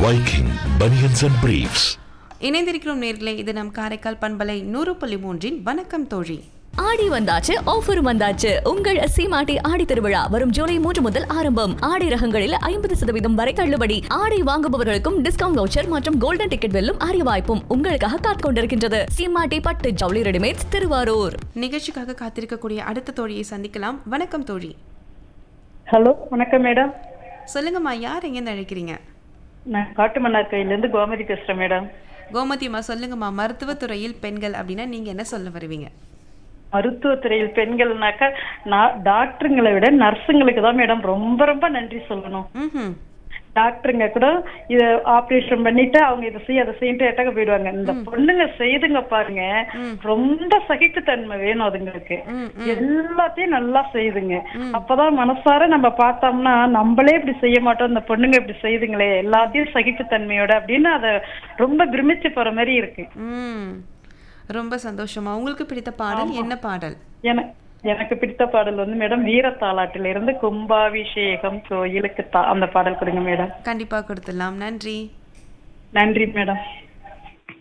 Viking Bunions and Briefs. இணைந்திருக்கிறோம் நேர்களே இது நம் காரைக்கால் பண்பலை நூறு புள்ளி மூன்றின் வணக்கம் தோழி ஆடி வந்தாச்சு ஆஃபர் வந்தாச்சு உங்கள் சீமாட்டி ஆடி திருவிழா வரும் ஜூலை மூன்று முதல் ஆரம்பம் ஆடி ரகங்களில் ஐம்பது சதவீதம் வரை தள்ளுபடி ஆடை வாங்குபவர்களுக்கும் டிஸ்கவுண்ட் வவுச்சர் மற்றும் கோல்டன் டிக்கெட் வெல்லும் அரிய வாய்ப்பும் உங்களுக்காக காத்துக் கொண்டிருக்கின்றது சீமாட்டி பட்டு ஜவுளி ரெடிமேட்ஸ் திருவாரூர் நிகழ்ச்சிக்காக காத்திருக்கக்கூடிய அடுத்த தோழியை சந்திக்கலாம் வணக்கம் தோழி ஹலோ வணக்கம் மேடம் சொல்லுங்கம்மா யார் எங்கேருந்து அழைக்கிறீங்க நான் காட்டுமன்னார் கோயிலேருந்து கோமதி பேசுகிறேன் மேடம் கோமதிம்மா சொல்லுங்கம்மா மருத்துவத்துறையில் பெண்கள் அப்படின்னா நீங்க என்ன சொல்ல வருவீங்க மருத்துவத்துறையில் பெண்கள்னாக்கா நான் டாக்டருங்களை விட நர்ஸுங்களுக்கு தான் மேடம் ரொம்ப ரொம்ப நன்றி சொல்லணும் ம் டாக்டருங்க கூட இத ஆபரேஷன் பண்ணிட்டு அவங்க இதை செய்ய அதை செய்யிட்டு எட்டக்க போயிடுவாங்க இந்த பொண்ணுங்க செய்துங்க பாருங்க ரொம்ப சகிப்புத்தன்மை வேணும் அதுங்களுக்கு எல்லாத்தையும் நல்லா செய்துங்க அப்பதான் மனசார நம்ம பார்த்தோம்னா நம்மளே இப்படி செய்ய மாட்டோம் இந்த பொண்ணுங்க இப்படி செய்துங்களே எல்லாத்தையும் சகிப்புத்தன்மையோட அப்படின்னு அத ரொம்ப பிரமிச்சு போற மாதிரி இருக்கு ம் ரொம்ப சந்தோஷமா உங்களுக்கு பிடித்த பாடல் என்ன பாடல் என எனக்கு பிடித்த பாடல் வந்து மேடம் வீரத்தாலாட்டில இருந்து கும்பாபிஷேகம் கோயிலுக்கு தா அந்த பாடல் கொடுங்க மேடம் கண்டிப்பா கொடுத்துடலாம் நன்றி நன்றி மேடம்